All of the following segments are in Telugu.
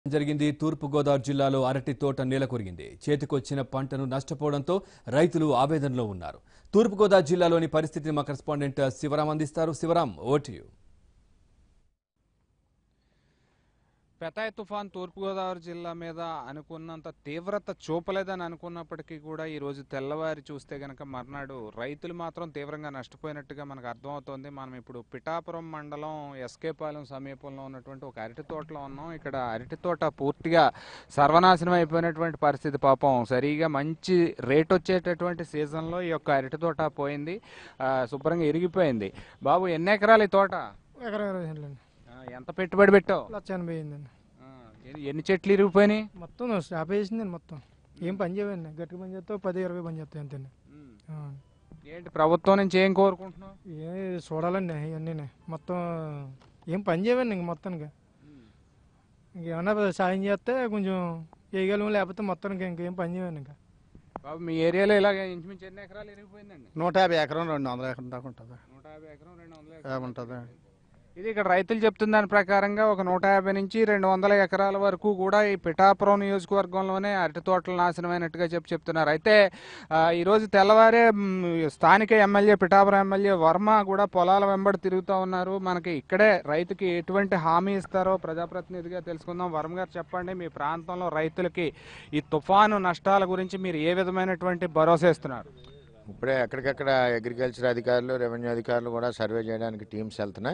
జరిగింది తూర్పుగోదావరి జిల్లాలో అరటి తోట నేలకొరిగింది చేతికొచ్చిన పంటను నష్టపోవడంతో రైతులు ఆవేదనలో ఉన్నారు తూర్పుగోదావరి జిల్లాలోని పరిస్థితిని మా కరెస్పాండెంట్ శివరాం అందిస్తారు శివరాం ఓటియు పెతాయ్ తుఫాన్ తూర్పుగోదావరి జిల్లా మీద అనుకున్నంత తీవ్రత చూపలేదని అనుకున్నప్పటికీ కూడా ఈ రోజు తెల్లవారి చూస్తే గనక మర్నాడు రైతులు మాత్రం తీవ్రంగా నష్టపోయినట్టుగా మనకు అర్థమవుతోంది మనం ఇప్పుడు పిఠాపురం మండలం ఎస్కేపాలెం సమీపంలో ఉన్నటువంటి ఒక అరటి తోటలో ఉన్నాం ఇక్కడ అరటి తోట పూర్తిగా సర్వనాశనం అయిపోయినటువంటి పరిస్థితి పాపం సరిగా మంచి రేట్ వచ్చేటటువంటి సీజన్లో ఈ యొక్క అరటి తోట పోయింది ఆ, శుభ్రంగా ఇరిగిపోయింది బాబు ఎన్ని ఎకరాలు ఈ తోట ఎకరం ఇరవై సెంట్లండి ఆ, ఎంత పెట్టుబడి పెట్టావు లక్ష ఎనభై అయిందండి ఆ, ఎన్ని- ఎన్ని చెట్లు ఇరిగిపోయినాయి మొత్తం స్టాప్ వేసిందండి మొత్తం ఏం పని చేయవండి గట్టిగా పని చేస్తావు పది ఇరవై పని చేస్తాయి అంతే ఏంటి ప్రభుత్వం నుంచి ఏం కోరుకుంటున్నావు ఏ చూడాలండి ఇవన్నీ మొత్తం ఏం పని చేయవండి ఇంక మొత్తానికి ఇంకేమన్నా సాయం చేస్తే కొంచెం చేయగలం లేకపోతే మొత్తానికి ఇంకేం పని చేయవండి ఇంకా బాబు మీ ఏరియాలో ఇలాగ ఇంచుమించు ఎన్ని ఎకరాలు ఇరిగిపోయిందండి నూట యాభై ఎకరం రెండు వందల ఎకరం దాకా ఉంటుంది నూట యాభై ఎకరం రెండు వందల ఎకరం ఉంటుంది ఇది ఇక్కడ రైతులు చెప్తున్న దాని ప్రకారంగా ఒక నూట యాభై నుంచి రెండు వందల ఎకరాల వరకు కూడా ఈ పిఠాపురం నియోజకవర్గంలోనే అరటి తోటలు నాశనమైనట్టుగా చెప్పి చెప్తున్నారు అయితే ఆ, ఈరోజు తెల్లవారే మ్, స్థానిక ఎమ్మెల్యే పిఠాపురం ఎమ్మెల్యే వర్మ కూడా పొలాల వెంబడి తిరుగుతూ ఉన్నారు మనకి ఇక్కడే రైతుకి ఎటువంటి హామీ ఇస్తారో ప్రజాప్రతినిధిగా తెలుసుకుందాం వర్మ గారు చెప్పండి మీ ప్రాంతంలో రైతులకి ఈ తుఫాను నష్టాల గురించి మీరు ఏ విధమైనటువంటి భరోసా ఇస్తున్నారు ఇప్పుడే ఎక్కడికక్కడ అగ్రికల్చర్ అధికారులు రెవెన్యూ అధికారులు కూడా సర్వే చేయడానికి టీమ్స్ వెళ్తున్నాయి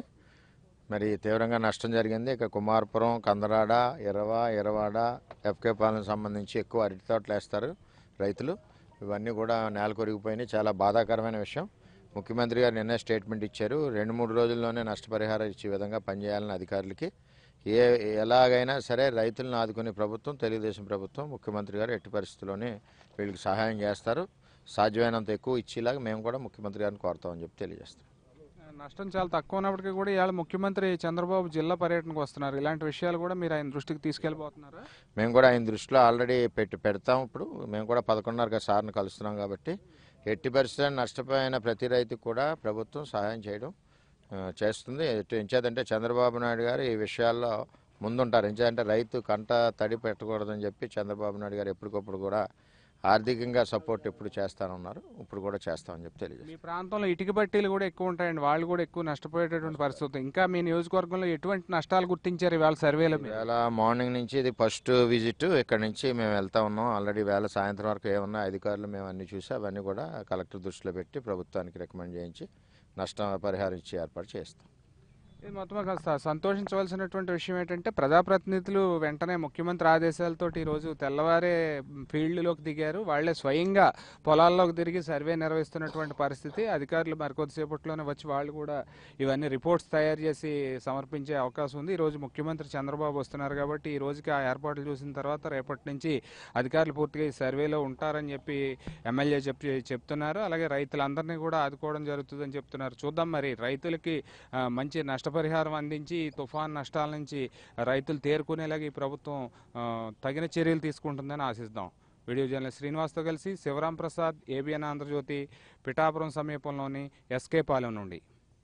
మరి తీవ్రంగా నష్టం జరిగింది ఇక కుమారపురం కందరాడ ఇరవ ఇరవాడ ఎఫ్కే పాలన సంబంధించి ఎక్కువ అరటి తోటలు వేస్తారు రైతులు ఇవన్నీ కూడా నేల కొరిగిపోయినాయి చాలా బాధాకరమైన విషయం ముఖ్యమంత్రి గారు నిన్నే స్టేట్మెంట్ ఇచ్చారు రెండు మూడు రోజుల్లోనే నష్టపరిహారం ఇచ్చే విధంగా పనిచేయాలని అధికారులకి ఏ ఎలాగైనా సరే రైతులను ఆదుకునే ప్రభుత్వం తెలుగుదేశం ప్రభుత్వం ముఖ్యమంత్రి గారు ఎట్టి పరిస్థితుల్లోనే వీళ్ళకి సహాయం చేస్తారు సాధ్యమైనంత ఎక్కువ ఇచ్చేలాగా మేము కూడా ముఖ్యమంత్రి గారిని కోరుతామని చెప్పి తెలియజేస్తాం నష్టం చాలా తక్కువ ఉన్నప్పటికీ కూడా ఇవాళ ముఖ్యమంత్రి చంద్రబాబు జిల్లా పర్యటనకు వస్తున్నారు ఇలాంటి విషయాలు కూడా మీరు ఆయన దృష్టికి తీసుకెళ్ళిపోతున్నారా మేము కూడా ఆయన దృష్టిలో ఆల్రెడీ పెట్టి పెడతాం ఇప్పుడు మేము కూడా పదకొండున్నర సార్ని కలుస్తున్నాం కాబట్టి ఎట్టి పరిస్థితుల్లో నష్టపోయిన ప్రతి రైతుకు కూడా ప్రభుత్వం సహాయం చేయడం ఆ, చేస్తుంది ఎటు- ఎంచేదంటే చంద్రబాబు నాయుడు గారు ఈ విషయాల్లో ముందుంటారు ఎంచేదంటే రైతు కంట తడి పెట్టకూడదని చెప్పి చంద్రబాబు నాయుడు గారు ఎప్పటికప్పుడు కూడా ఆర్థికంగా సపోర్ట్ ఎప్పుడు చేస్తానన్నారు ఇప్పుడు కూడా చేస్తామని చెప్పి తెలియజేస్తాం మీ ప్రాంతంలో ఇటుక బట్టీలు కూడా ఎక్కువ ఉంటాయండి వాళ్ళు కూడా ఎక్కువ నష్టపోయేటటువంటి పరిస్థితి ఇంకా మీ నియోజకవర్గంలో ఎటువంటి నష్టాలు గుర్తించారు ఇవాళ సర్వేలో మీరు వేళ మార్నింగ్ నుంచి ఇది ఫస్ట్ విజిట్ ఇక్కడ నుంచి మేము వెళ్తా ఉన్నాం ఆల్రెడీ వేళ సాయంత్రం వరకు ఏమన్నా అధికారులు మేము అన్ని చూసి అవన్నీ కూడా కలెక్టర్ దృష్టిలో పెట్టి ప్రభుత్వానికి రికమెండ్ చేయించి నష్టం పరిహారం ఇచ్చి ఏర్పాటు చేస్తాం ఇది మొత్తం కాస్త సంతోషించవలసినటువంటి విషయం ఏంటంటే ప్రజాప్రతినిధులు వెంటనే ముఖ్యమంత్రి ఆదేశాలతోటి ఈరోజు తెల్లవారే ఫీల్డ్లోకి దిగారు వాళ్ళే స్వయంగా పొలాల్లోకి తిరిగి సర్వే నిర్వహిస్తున్నటువంటి పరిస్థితి అధికారులు మరికొద్దిసేపట్లోనే వచ్చి వాళ్ళు కూడా ఇవన్నీ రిపోర్ట్స్ తయారు చేసి సమర్పించే అవకాశం ఉంది ఈరోజు ముఖ్యమంత్రి చంద్రబాబు వస్తున్నారు కాబట్టి ఈ రోజుకి ఆ ఏర్పాట్లు చూసిన తర్వాత రేపటి నుంచి అధికారులు పూర్తిగా ఈ సర్వేలో ఉంటారని చెప్పి ఎమ్మెల్యే చెప్పి చెప్తున్నారు అలాగే రైతులందరినీ కూడా ఆదుకోవడం జరుగుతుందని చెప్తున్నారు చూద్దాం మరి రైతులకి ఆ, మంచి నష్టపరిహారం అందించి ఈ తుఫాన్ నష్టాల నుంచి రైతులు తేరుకునేలాగా ఈ ప్రభుత్వం ఆ, తగిన చర్యలు తీసుకుంటుందని ఆశిద్దాం వీడియో జర్నలిస్ట్ శ్రీనివాస్తో కలిసి శివరాం ప్రసాద్ ఏబిఎన్ ఆంధ్రజ్యోతి పిఠాపురం సమీపంలోని ఎస్కే పాలెం నుండి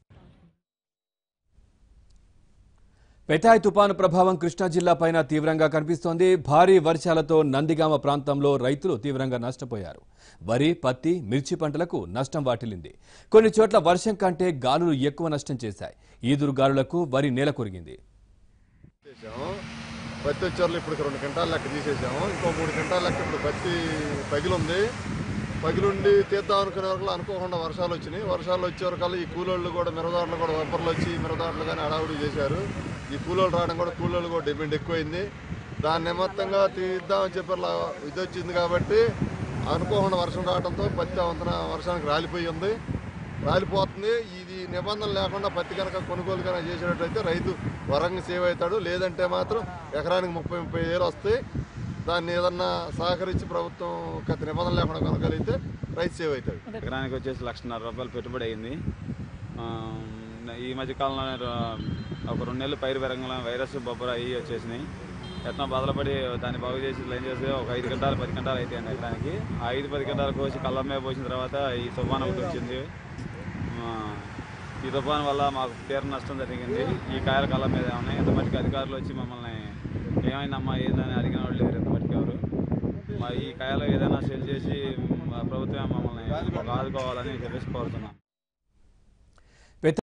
పెటాయ్ తుపాను ప్రభావం కృష్ణా జిల్లా పైన తీవ్రంగా కనిపిస్తోంది భారీ వర్షాలతో నందిగామ ప్రాంతంలో రైతులు తీవ్రంగా నష్టపోయారు వరి పత్తి మిర్చి పంటలకు నష్టం వాటిల్లింది కొన్ని చోట్ల వర్షం కంటే గాలులు ఎక్కువ నష్టం చేశాయి ఈదురు గాలులకు వరి నేల కొరిగింది తీసేసాము పత్తి వచ్చారు ఇప్పుడు రెండు గంటల లెక్క తీసేసాము ఇంకో మూడు గంటల లెక్క ఇప్పుడు పత్తి పగిలుంది పగిలుండి తీద్దాం అనుకునే వరకు అనుకోకుండా వర్షాలు వచ్చినాయి వర్షాలు వచ్చే వరకల్లా ఈ కూలోళ్ళు కూడా మిరదారులు కూడా వెంపర్లు వచ్చి మిరదారులు కానీ హడావుడి చేశారు ఈ కూలోళ్ళు రావడం కూడా కూలోళ్ళు కూడా డిమాండ్ ఎక్కువైంది దాని నిమిత్తంగా తీద్దామని చెప్పి అలా ఇది వచ్చింది కాబట్టి అనుకోకుండా వర్షం రావడంతో పత్తి వంతన వర్షానికి రాలిపోయి ఉంది రాలిపోతుంది ఇది నిబంధన లేకుండా పత్తి కనుక కొనుగోలు కనుక చేసినట్టయితే రైతు వరంగా సేవ్ అవుతాడు లేదంటే మాత్రం ఎకరానికి ముప్పై ముప్పై వేలు వస్తాయి దాన్ని ఏదన్నా సహకరించి ప్రభుత్వం గత నిబంధన లేకుండా కొనగలిగితే రైతు సేవ్ అవుతాడు ఎకరానికి వచ్చేసి లక్షన్నర రూపాయలు పెట్టుబడి అయింది ఆ, ఈ మధ్య కాలంలో ర- ఒక రెండు నెలలు పైరు పెరగంలో వైరస్ బొబ్బర అవి వచ్చేసినాయి ఎట్లా బదలపడి దాన్ని బాగు చేసి లైన్ చేసి ఒక ఐదు గంటలు పది గంటలు అవుతాయండి ఎకరానికి ఆ ఐదు పది గంటలు కోసి కళ్ళ మీద పోసిన తర్వాత ఈ తుఫాన్ ఒకటి వచ్చింది ఆ, ఈ తుఫాన్ వల్ల మాకు తీవ్ర నష్టం జరిగింది ఈ కాయల కళ్ళ మీద ఉన్నాయి ఎంత మటుకు అధికారులు వచ్చి మమ్మల్ని ఏమైందమ్మా ఏందని అడిగిన వాళ్ళు లేరు ఇంతవరకు ఎవరు మా ఈ కాయలో ఏదైనా సెల్ చేసి మా ప్రభుత్వం మమ్మల్ని ఆదుకోవాలని చెప్పేసి కోరుతున్నాం